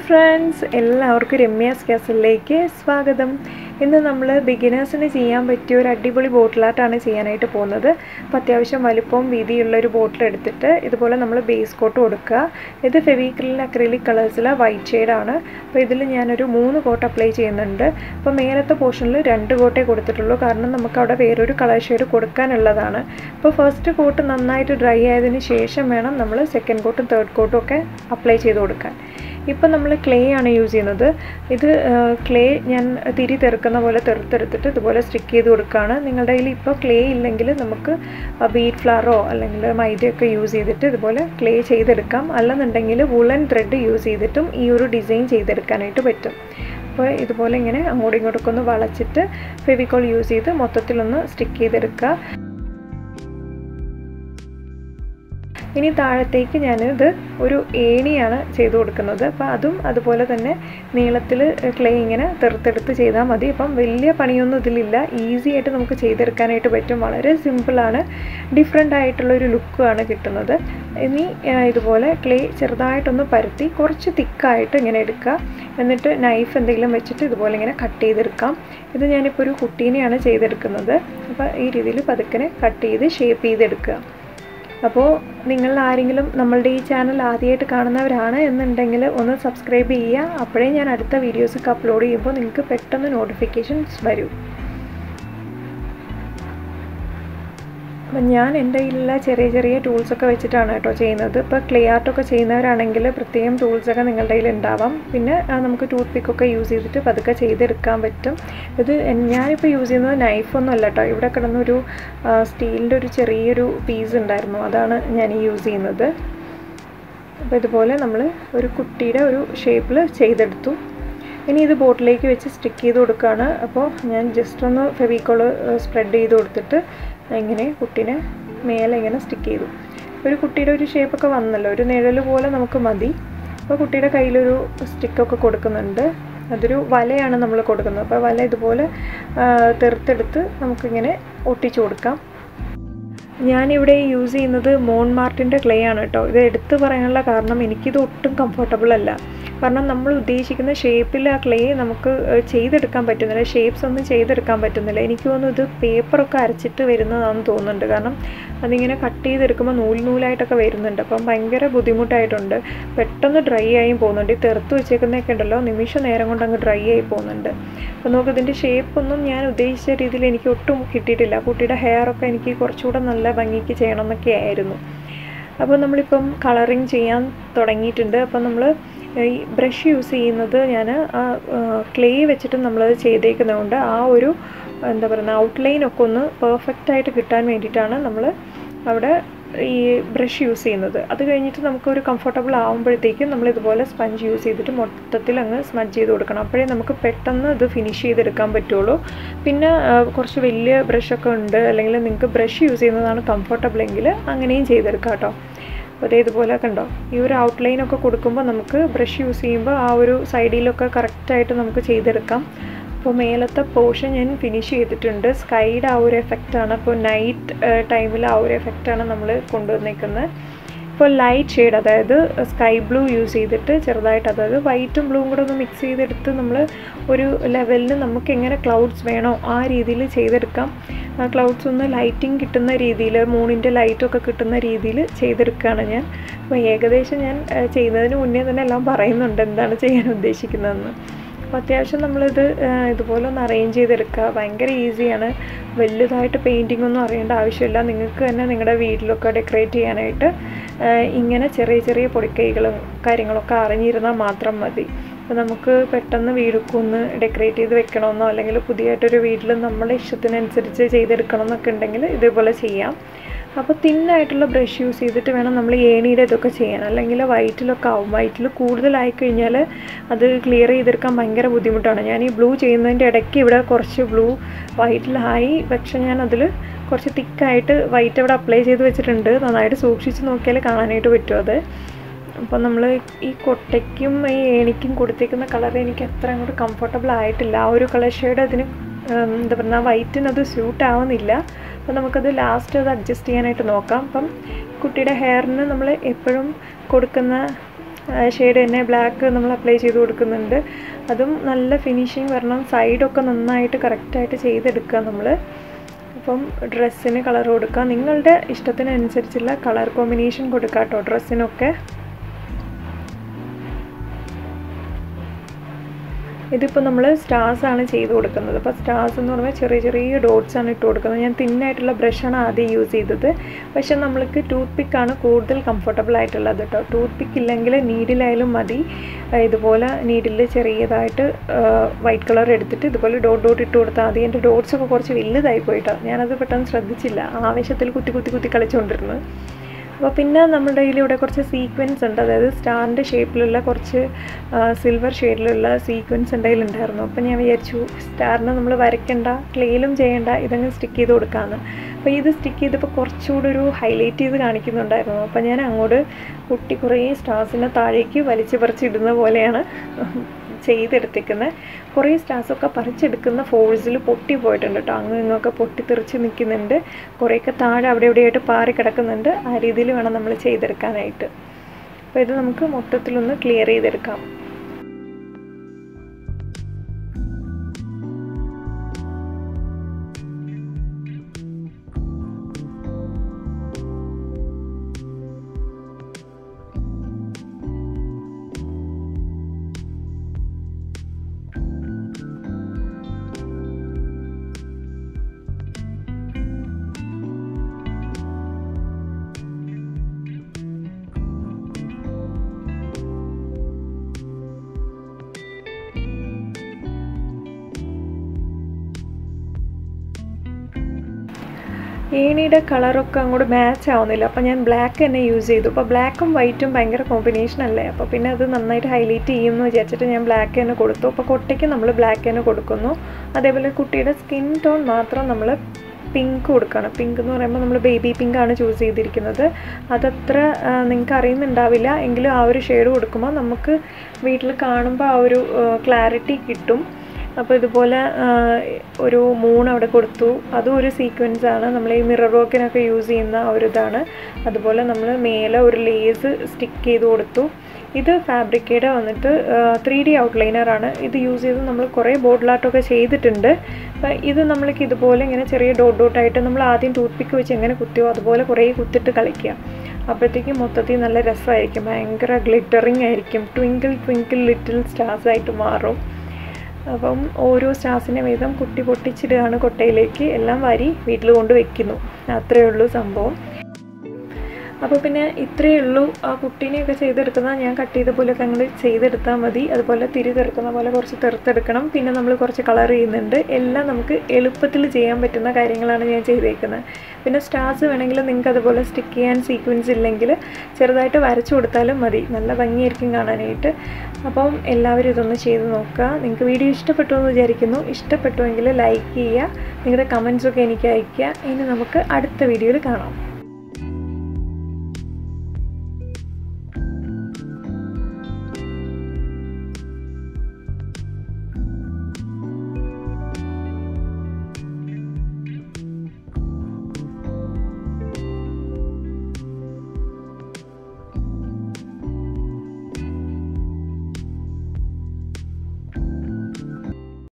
friends എല്ലാവർക്കും രമ്യാസ് കാസലിലേക്ക് സ്വാഗതം ഇന്ന് നമ്മൾ ബിഗിനേഴ്സിന് ചെയ്യാൻ പറ്റിയ ഒരു അടിപൊളി ബോട്ടിലായിട്ടാണ് ചെയ്യാനായിട്ട് പോകുന്നത് അപ്പോൾ അത്യാവശ്യം വലുപ്പവും വീതിയുള്ള ഒരു ബോട്ടിൽ എടുത്തിട്ട് ഇതുപോലെ നമ്മൾ ബേസ് കോട്ട് കൊടുക്കുക ഇത് ഫെവിക്രിലിൻ അക്രിലിക് കളേഴ്സിലെ വൈറ്റ് ഷെയ്ഡാണ് അപ്പോൾ ഇതിൽ ഞാനൊരു മൂന്ന് കോട്ട് അപ്ലൈ ചെയ്യുന്നുണ്ട് അപ്പോൾ മേലത്തെ പോർഷനിൽ രണ്ട് കോട്ടേ കൊടുത്തിട്ടുള്ളൂ കാരണം നമുക്ക് അവിടെ വേറൊരു കളർ ഷെയ്ഡ് കൊടുക്കാനുള്ളതാണ് അപ്പോൾ ഫസ്റ്റ് കോട്ട് നന്നായിട്ട് ഡ്രൈ ആയതിന് ശേഷം വേണം നമ്മൾ സെക്കൻഡ് കോട്ടും തേർഡ് കോട്ടും ഒക്കെ അപ്ലൈ ചെയ്ത് കൊടുക്കാൻ ഇപ്പം നമ്മൾ ക്ലേ ആണ് യൂസ് ചെയ്യുന്നത് ഇത് ക്ലേ ഞാൻ തിരി തെറുക്കുന്ന പോലെ തെറുത്തെടുത്തിട്ട് ഇതുപോലെ സ്റ്റിക്ക് ചെയ്ത് കൊടുക്കുകയാണ് നിങ്ങളുടെ കയ്യിൽ ഇപ്പോൾ ക്ലേ ഇല്ലെങ്കിൽ നമുക്ക് ബീറ്റ് ഫ്ലവറോ അല്ലെങ്കിൽ മൈദയൊക്കെ യൂസ് ചെയ്തിട്ട് ഇതുപോലെ ക്ലേ ചെയ്തെടുക്കാം അല്ലെന്നുണ്ടെങ്കിൽ വുളൻ ത്രെഡ് യൂസ് ചെയ്തിട്ടും ഈ ഒരു ഡിസൈൻ ചെയ്തെടുക്കാനായിട്ട് പറ്റും അപ്പോൾ ഇതുപോലെ ഇങ്ങനെ അങ്ങോട്ടും ഇങ്ങോട്ടൊക്കെ ഒന്ന് വളച്ചിട്ട് ഫെവിക്കോൾ യൂസ് ചെയ്ത് മൊത്തത്തിലൊന്ന് സ്റ്റിക്ക് ചെയ്തെടുക്കുക ഇനി താഴത്തേക്ക് ഞാനിത് ഒരു ഏണിയാണ് ചെയ്തു കൊടുക്കുന്നത് അപ്പോൾ അതും അതുപോലെ തന്നെ നീളത്തിൽ ക്ലേ ഇങ്ങനെ തെറുത്തെടുത്ത് ചെയ്താൽ മതി അപ്പം വലിയ പണിയൊന്നും ഇതിലില്ല ഈസി ആയിട്ട് നമുക്ക് ചെയ്തെടുക്കാനായിട്ട് പറ്റും വളരെ സിമ്പിളാണ് ഡിഫറെൻ്റ് ആയിട്ടുള്ളൊരു ലുക്കാണ് കിട്ടുന്നത് ഇനി ഇതുപോലെ ക്ലേ ചെറുതായിട്ടൊന്ന് പരത്തി കുറച്ച് തിക്കായിട്ട് ഇങ്ങനെ എടുക്കുക എന്നിട്ട് നൈഫ് എന്തെങ്കിലും വെച്ചിട്ട് ഇതുപോലെ ഇങ്ങനെ കട്ട് ചെയ്തെടുക്കാം ഇത് ഞാനിപ്പോൾ ഒരു കുട്ടീനെയാണ് ചെയ്തെടുക്കുന്നത് അപ്പോൾ ഈ രീതിയിൽ പതുക്കനെ കട്ട് ചെയ്ത് ഷേപ്പ് ചെയ്തെടുക്കുക അപ്പോൾ നിങ്ങൾ ആരെങ്കിലും നമ്മളുടെ ഈ ചാനൽ ആദ്യമായിട്ട് കാണുന്നവരാണ് എന്നുണ്ടെങ്കിൽ ഒന്ന് സബ്സ്ക്രൈബ് ചെയ്യുക അപ്പോഴേ ഞാൻ അടുത്ത വീഡിയോസൊക്കെ അപ്ലോഡ് ചെയ്യുമ്പോൾ നിങ്ങൾക്ക് പെട്ടെന്ന് നോട്ടിഫിക്കേഷൻസ് വരും അപ്പം ഞാൻ എൻ്റെ കയ്യിലുള്ള ചെറിയ ചെറിയ ടൂൾസൊക്കെ വെച്ചിട്ടാണ് കേട്ടോ ചെയ്യുന്നത് ഇപ്പോൾ ക്ലേ ആർട്ടൊക്കെ ചെയ്യുന്നവരാണെങ്കിൽ പ്രത്യേകം ടൂൾസൊക്കെ നിങ്ങളുടെ കയ്യിൽ ഉണ്ടാവാം പിന്നെ നമുക്ക് ടൂത്ത് പിക്കൊക്കെ യൂസ് ചെയ്തിട്ട് പതുക്കെ ചെയ്തെടുക്കാൻ പറ്റും ഇത് ഞാനിപ്പോൾ യൂസ് ചെയ്യുന്നത് നൈഫൊന്നും അല്ല കേട്ടോ ഇവിടെ കിടന്നൊരു സ്റ്റീലിൻ്റെ ഒരു ചെറിയൊരു പീസ് ഉണ്ടായിരുന്നു അതാണ് ഞാൻ യൂസ് ചെയ്യുന്നത് അപ്പോൾ ഇതുപോലെ നമ്മൾ ഒരു കുട്ടിയുടെ ഒരു ഷേപ്പിൽ ചെയ്തെടുത്തു ഇനി ഇത് ബോട്ടിലേക്ക് വെച്ച് സ്റ്റിക്ക് ചെയ്ത് കൊടുക്കുകയാണ് അപ്പോൾ ഞാൻ ജസ്റ്റ് ഒന്ന് ഫെവിക്കോള് സ്പ്രെഡ് ചെയ്ത് കൊടുത്തിട്ട് ഇങ്ങനെ കുട്ടീനെ മേലെ ഇങ്ങനെ സ്റ്റിക്ക് ചെയ്തു ഒരു കുട്ടിയുടെ ഒരു ഷേപ്പൊക്കെ വന്നല്ലോ ഒരു നിഴൽ പോലെ നമുക്ക് മതി അപ്പോൾ കുട്ടിയുടെ കയ്യിലൊരു സ്റ്റിക്കൊക്കെ കൊടുക്കുന്നുണ്ട് അതൊരു വലയാണ് നമ്മൾ കൊടുക്കുന്നത് അപ്പോൾ വല ഇതുപോലെ തെറുത്തെടുത്ത് നമുക്കിങ്ങനെ ഒട്ടിച്ചു കൊടുക്കാം ഞാനിവിടെ യൂസ് ചെയ്യുന്നത് മോൺ മാർട്ടിൻ്റെ ക്ലേ ആണ് കേട്ടോ ഇത് എടുത്തു പറയാനുള്ള കാരണം എനിക്കിത് ഒട്ടും കംഫർട്ടബിൾ അല്ല കാരണം നമ്മൾ ഉദ്ദേശിക്കുന്ന ഷേപ്പിൽ ആ ക്ലേ നമുക്ക് ചെയ്തെടുക്കാൻ പറ്റുന്നില്ല ഷേപ്സ് ഒന്നും ചെയ്തെടുക്കാൻ പറ്റുന്നില്ല എനിക്ക് തോന്നുന്നു ഇത് പേപ്പറൊക്കെ അരച്ചിട്ട് വരുന്നതാണെന്ന് തോന്നുന്നുണ്ട് കാരണം അതിങ്ങനെ കട്ട് ചെയ്തെടുക്കുമ്പോൾ നൂൽ നൂലായിട്ടൊക്കെ വരുന്നുണ്ട് അപ്പം ഭയങ്കര ബുദ്ധിമുട്ടായിട്ടുണ്ട് പെട്ടെന്ന് ഡ്രൈ ആയി പോകുന്നുണ്ട് ഈ തെറുത്ത് വെച്ചേക്കുന്നതൊക്കെ ഉണ്ടല്ലോ നിമിഷ നേരം കൊണ്ട് അങ്ങ് ഡ്രൈ ആയി പോകുന്നുണ്ട് അപ്പോൾ നമുക്ക് ഇതിൻ്റെ ഷേപ്പൊന്നും ഞാൻ ഉദ്ദേശിച്ച രീതിയിൽ എനിക്ക് ഒട്ടും കിട്ടിയിട്ടില്ല കുട്ടിയുടെ ഹെയറൊക്കെ എനിക്ക് കുറച്ചുകൂടെ നല്ല ഭംഗിക്ക് ചെയ്യണം എന്നൊക്കെ ആയിരുന്നു അപ്പോൾ നമ്മളിപ്പം കളറിങ് ചെയ്യാൻ തുടങ്ങിയിട്ടുണ്ട് അപ്പം നമ്മൾ ഈ ബ്രഷ് യൂസ് ചെയ്യുന്നത് ഞാൻ ആ ക്ലേ വെച്ചിട്ട് നമ്മൾ ചെയ്തേക്കുന്നതുകൊണ്ട് ആ ഒരു എന്താ പറയുക ഔട്ട്ലൈനൊക്കെ ഒന്ന് പെർഫെക്റ്റ് ആയിട്ട് കിട്ടാൻ വേണ്ടിയിട്ടാണ് നമ്മൾ അവിടെ ഈ ബ്രഷ് യൂസ് ചെയ്യുന്നത് അത് കഴിഞ്ഞിട്ട് നമുക്കൊരു കംഫർട്ടബിൾ ആകുമ്പോഴത്തേക്കും നമ്മൾ ഇതുപോലെ സ്പഞ്ച് യൂസ് ചെയ്തിട്ട് മൊത്തത്തിൽ അങ്ങ് സ്മജ് ചെയ്ത് കൊടുക്കണം അപ്പോഴേ നമുക്ക് പെട്ടെന്ന് ഇത് ഫിനിഷ് ചെയ്തെടുക്കാൻ പറ്റുള്ളൂ പിന്നെ കുറച്ച് വലിയ ബ്രഷൊക്കെ ഉണ്ട് അല്ലെങ്കിൽ നിങ്ങൾക്ക് ബ്രഷ് യൂസ് ചെയ്യുന്നതാണ് കംഫർട്ടബിൾ എങ്കിൽ അങ്ങനെയും ചെയ്തെടുക്കാം കേട്ടോ അപ്പോൾ ഇതുപോലെ കണ്ടോ ഈ ഒരു ഔട്ട്ലൈനൊക്കെ കൊടുക്കുമ്പോൾ നമുക്ക് ബ്രഷ് യൂസ് ചെയ്യുമ്പോൾ ആ ഒരു സൈഡിലൊക്കെ കറക്റ്റായിട്ട് നമുക്ക് ചെയ്തെടുക്കാം അപ്പോൾ മേലത്തെ പോർഷൻ ഞാൻ ഫിനിഷ് ചെയ്തിട്ടുണ്ട് സ്കൈയുടെ ആ ഒരു എഫക്റ്റാണ് അപ്പോൾ നൈറ്റ് ടൈമിൽ ആ ഒരു എഫക്റ്റാണ് നമ്മൾ കൊണ്ടുവന്നേക്കുന്നത് ഇപ്പോൾ ലൈറ്റ് ഷെയ്ഡ് അതായത് സ്കൈ ബ്ലൂ യൂസ് ചെയ്തിട്ട് ചെറുതായിട്ട് അതായത് വൈറ്റും ബ്ലൂവും കൂടെ ഒന്ന് മിക്സ് ചെയ്തെടുത്ത് നമ്മൾ ഒരു ലെവലിൽ നമുക്ക് എങ്ങനെ ക്ലൗഡ്സ് വേണോ ആ രീതിയിൽ ചെയ്തെടുക്കാം ആ ക്ലൗഡ്സ് ഒന്ന് ലൈറ്റിംഗ് കിട്ടുന്ന രീതിയിൽ മൂണിൻ്റെ ലൈറ്റൊക്കെ കിട്ടുന്ന രീതിയിൽ ചെയ്തെടുക്കുകയാണ് ഞാൻ അപ്പോൾ ഏകദേശം ഞാൻ ചെയ്യുന്നതിന് മുന്നേ തന്നെ എല്ലാം പറയുന്നുണ്ട് എന്താണ് ചെയ്യാൻ ഉദ്ദേശിക്കുന്നതെന്ന് അപ്പോൾ അത്യാവശ്യം നമ്മളിത് ഇതുപോലെ ഒന്ന് അറേഞ്ച് ചെയ്തെടുക്കുക ഭയങ്കര ഈസിയാണ് വലുതായിട്ട് പെയിൻറ്റിംഗ് ഒന്നും അറിയേണ്ട ആവശ്യമില്ല നിങ്ങൾക്ക് തന്നെ നിങ്ങളുടെ വീട്ടിലൊക്കെ ഡെക്കറേറ്റ് ചെയ്യാനായിട്ട് ഇങ്ങനെ ചെറിയ ചെറിയ പൊടിക്കൈകളും കാര്യങ്ങളൊക്കെ അറിഞ്ഞിരുന്നാൽ മാത്രം മതി അപ്പോൾ നമുക്ക് പെട്ടെന്ന് വീടൊക്കെ ഒന്ന് ഡെക്കറേറ്റ് ചെയ്ത് വെക്കണമെന്നോ അല്ലെങ്കിൽ പുതിയതായിട്ടൊരു വീട്ടിൽ നമ്മളെ ഇഷ്ടത്തിനനുസരിച്ച് ചെയ്തെടുക്കണം എന്നൊക്കെ ഉണ്ടെങ്കിൽ ഇതേപോലെ ചെയ്യാം അപ്പോൾ തിന്നായിട്ടുള്ള ബ്രഷ് യൂസ് ചെയ്തിട്ട് വേണം നമ്മൾ ഏണിയുടെ ഇതൊക്കെ ചെയ്യാൻ അല്ലെങ്കിൽ വൈറ്റിലൊക്കെ ആവും വൈറ്റിൽ കൂടുതലായി കഴിഞ്ഞാൽ അത് ക്ലിയർ ചെയ്തെടുക്കാൻ ഭയങ്കര ബുദ്ധിമുട്ടാണ് ഞാൻ ഈ ബ്ലൂ ചെയ്യുന്നതിൻ്റെ ഇടയ്ക്ക് ഇവിടെ കുറച്ച് ബ്ലൂ വൈറ്റിലായി പക്ഷെ ഞാൻ അതിൽ കുറച്ച് തിക്കായിട്ട് വൈറ്റ് അവിടെ അപ്ലൈ ചെയ്ത് വെച്ചിട്ടുണ്ട് നന്നായിട്ട് സൂക്ഷിച്ച് നോക്കിയാൽ കാണാനായിട്ട് പറ്റും അത് അപ്പോൾ നമ്മൾ ഈ കൊട്ടയ്ക്കും ഈ ഏണിക്കും കൊടുത്തേക്കുന്ന കളർ എനിക്ക് അത്ര അങ്ങോട്ട് കംഫർട്ടബിൾ ആയിട്ടില്ല ആ ഒരു കളർ ഷെയ്ഡ് അതിന് എന്താ പറയുക വൈറ്റിന് അത് സ്യൂട്ട് ആവുന്നില്ല അപ്പോൾ നമുക്കത് ലാസ്റ്റ് അത് അഡ്ജസ്റ്റ് ചെയ്യാനായിട്ട് നോക്കാം അപ്പം കുട്ടിയുടെ ഹെയറിന് നമ്മൾ എപ്പോഴും കൊടുക്കുന്ന ഷെയ്ഡ് തന്നെ ബ്ലാക്ക് നമ്മൾ അപ്ലൈ ചെയ്ത് കൊടുക്കുന്നുണ്ട് അതും നല്ല ഫിനിഷിങ് വരണം സൈഡൊക്കെ നന്നായിട്ട് കറക്റ്റായിട്ട് ചെയ്തെടുക്കുക നമ്മൾ അപ്പം ഡ്രസ്സിന് കളർ കൊടുക്കുക നിങ്ങളുടെ ഇഷ്ടത്തിനനുസരിച്ചുള്ള കളർ കോമ്പിനേഷൻ കൊടുക്കുക കേട്ടോ ഡ്രസ്സിനൊക്കെ ഇതിപ്പോൾ നമ്മൾ സ്റ്റാർസ് ആണ് ചെയ്ത് കൊടുക്കുന്നത് അപ്പോൾ സ്റ്റാർസ് എന്ന് പറയുമ്പോൾ ചെറിയ ചെറിയ ഡോട്ട്സ് ആണ് ഇട്ട് കൊടുക്കുന്നത് ഞാൻ തിന്നായിട്ടുള്ള ബ്രഷാണ് ആദ്യം യൂസ് ചെയ്തത് പക്ഷേ നമ്മൾക്ക് ടൂത്ത് പിക്കാണ് കൂടുതൽ കംഫർട്ടബിൾ ആയിട്ടുള്ളത് കേട്ടോ ടൂത്ത് പിക്ക് ഇല്ലെങ്കിൽ നീഡിലായാലും മതി ഇതുപോലെ നീഡിൽ ചെറിയതായിട്ട് വൈറ്റ് കളർ എടുത്തിട്ട് ഇതുപോലെ ഡോട്ട് ഡോട്ട് ഇട്ട് കൊടുത്താൽ മതി എൻ്റെ ഡോട്ട്സ് ഒക്കെ കുറച്ച് വലുതായി പോയിട്ടോ ഞാനത് പെട്ടെന്ന് ശ്രദ്ധിച്ചില്ല ആവേശത്തിൽ കുത്തി കുത്തി കുത്തി കളിച്ചുകൊണ്ടിരുന്നത് അപ്പോൾ പിന്നെ നമ്മുടെ കയ്യിൽ ഇവിടെ കുറച്ച് സീക്വൻസ് ഉണ്ട് അതായത് സ്റ്റാറിൻ്റെ ഷേപ്പിലുള്ള കുറച്ച് സിൽവർ ഷെയ്ഡിലുള്ള സീക്വൻസ് എൻ്റെ കയ്യിലുണ്ടായിരുന്നു അപ്പോൾ ഞാൻ വിചാരിച്ചു സ്റ്റാറിനെ നമ്മൾ വരയ്ക്കണ്ട ക്ലേയിലും ചെയ്യേണ്ട ഇതങ്ങ് സ്റ്റിക്ക് ചെയ്ത് കൊടുക്കാമെന്ന് അപ്പോൾ ഇത് സ്റ്റിക്ക് ചെയ്തപ്പോൾ കുറച്ചുകൂടി ഒരു ഹൈലൈറ്റ് ചെയ്ത് കാണിക്കുന്നുണ്ടായിരുന്നു അപ്പോൾ ഞാൻ അങ്ങോട്ട് കുട്ടി കുറേ സ്റ്റാർസിനെ താഴേക്ക് വലിച്ചു പറിച്ചിടുന്ന പോലെയാണ് ചെയ്തെടുത്തേക്കുന്നത് കുറേ സ്റ്റാർസൊക്കെ പറിച്ചെടുക്കുന്ന ഫോഴ്സിൽ പൊട്ടി പോയിട്ടുണ്ട് കേട്ടോ അങ്ങും ഇങ്ങൊക്കെ പൊട്ടിത്തെറിച്ച് നിൽക്കുന്നുണ്ട് കുറേയൊക്കെ താഴെ അവിടെ എവിടെയായിട്ട് പാറി കിടക്കുന്നുണ്ട് ആ രീതിയിൽ വേണം നമ്മൾ ചെയ്തെടുക്കാനായിട്ട് അപ്പോൾ ഇത് നമുക്ക് മൊത്തത്തിലൊന്ന് ക്ലിയർ ചെയ്തെടുക്കാം ഏണിയുടെ കളറൊക്കെ അങ്ങോട്ട് മാച്ച് ആവുന്നില്ല അപ്പോൾ ഞാൻ ബ്ലാക്ക് തന്നെ യൂസ് ചെയ്തു അപ്പോൾ ബ്ലാക്കും വൈറ്റും ഭയങ്കര കോമ്പിനേഷൻ അല്ലേ അപ്പോൾ പിന്നെ അത് നന്നായിട്ട് ഹൈലൈറ്റ് ചെയ്യുമെന്ന് വിചാരിച്ചിട്ട് ഞാൻ ബ്ലാക്ക് തന്നെ കൊടുത്തു അപ്പോൾ കൊട്ടയ്ക്ക് നമ്മൾ ബ്ലാക്ക് തന്നെ കൊടുക്കുന്നു അതേപോലെ കുട്ടിയുടെ സ്കിൻ ടോൺ മാത്രം നമ്മൾ പിങ്ക് കൊടുക്കണം പിങ്ക് എന്ന് പറയുമ്പോൾ നമ്മൾ ബേബി പിങ്ക് ആണ് ചൂസ് ചെയ്തിരിക്കുന്നത് അതത്ര നിങ്ങൾക്ക് അറിയുന്നുണ്ടാവില്ല എങ്കിലും ആ ഒരു ഷെയ്ഡ് കൊടുക്കുമ്പോൾ നമുക്ക് വീട്ടിൽ കാണുമ്പോൾ ആ ഒരു ക്ലാരിറ്റി കിട്ടും അപ്പോൾ ഇതുപോലെ ഒരു മൂൺ അവിടെ കൊടുത്തു അതും ഒരു സീക്വൻസ് ആണ് നമ്മൾ ഈ മിറർ വർക്കിനൊക്കെ യൂസ് ചെയ്യുന്ന ഒരു ഇതാണ് അതുപോലെ നമ്മൾ മേലെ ഒരു ലേസ് സ്റ്റിക്ക് ചെയ്ത് കൊടുത്തു ഇത് ഫാബ്രിക്കേഡ് വന്നിട്ട് ത്രീ ഡി ഔട്ട്ലൈനറാണ് ഇത് യൂസ് ചെയ്ത് നമ്മൾ കുറേ ബോട്ടിൽ ആർട്ടൊക്കെ ചെയ്തിട്ടുണ്ട് അപ്പം ഇത് നമ്മൾക്ക് ഇതുപോലെ ഇങ്ങനെ ചെറിയ ഡോട്ട് ഡോട്ടായിട്ട് നമ്മൾ ആദ്യം ടൂത്ത് പിക്ക് വെച്ച് എങ്ങനെ കുത്തിയോ അതുപോലെ കുറേ കുത്തിട്ട് കളിക്കുക അപ്പോഴത്തേക്കും മൊത്തത്തിൽ നല്ല രസമായിരിക്കും ഭയങ്കര ഗ്ലിറ്ററിങ് ആയിരിക്കും ട്വിങ്കിൾ ട്വിങ്കിൾ ലിറ്റിൽ സ്റ്റാർസ് ആയിട്ട് മാറും അപ്പം ഓരോ സ്റ്റാർസിനെ വീതം കുട്ടി പൊട്ടിച്ചിടുകയാണ് കൊട്ടയിലേക്ക് എല്ലാം വാരി വീട്ടിൽ കൊണ്ട് വെക്കുന്നു അത്രയേ ഉള്ളൂ സംഭവം അപ്പോൾ പിന്നെ ഇത്രയേ ഉള്ളൂ ആ കുട്ടീനെയൊക്കെ ചെയ്തെടുക്കുന്ന ഞാൻ കട്ട് ചെയ്ത പോലെയൊക്കെ അങ്ങോട്ട് ചെയ്തെടുത്താൽ മതി അതുപോലെ തിരി തെറുക്കുന്ന പോലെ കുറച്ച് തെറുത്തെടുക്കണം പിന്നെ നമ്മൾ കുറച്ച് കളർ ചെയ്യുന്നുണ്ട് എല്ലാം നമുക്ക് എളുപ്പത്തിൽ ചെയ്യാൻ പറ്റുന്ന കാര്യങ്ങളാണ് ഞാൻ ചെയ്തേക്കുന്നത് പിന്നെ സ്റ്റാർസ് വേണമെങ്കിൽ നിങ്ങൾക്ക് അതുപോലെ സ്റ്റിക്ക് ചെയ്യാൻ സീക്വൻസ് ഇല്ലെങ്കിൽ ചെറുതായിട്ട് വരച്ചു കൊടുത്താലും മതി നല്ല ഭംഗിയായിരിക്കും കാണാനായിട്ട് അപ്പം എല്ലാവരും ഇതൊന്ന് ചെയ്ത് നോക്കുക നിങ്ങൾക്ക് വീഡിയോ ഇഷ്ടപ്പെട്ടു എന്ന് വിചാരിക്കുന്നു ഇഷ്ടപ്പെട്ടുവെങ്കിൽ ലൈക്ക് ചെയ്യുക നിങ്ങളുടെ കമൻസൊക്കെ എനിക്ക് അയയ്ക്കുക ഇനി നമുക്ക് അടുത്ത വീഡിയോയിൽ കാണാം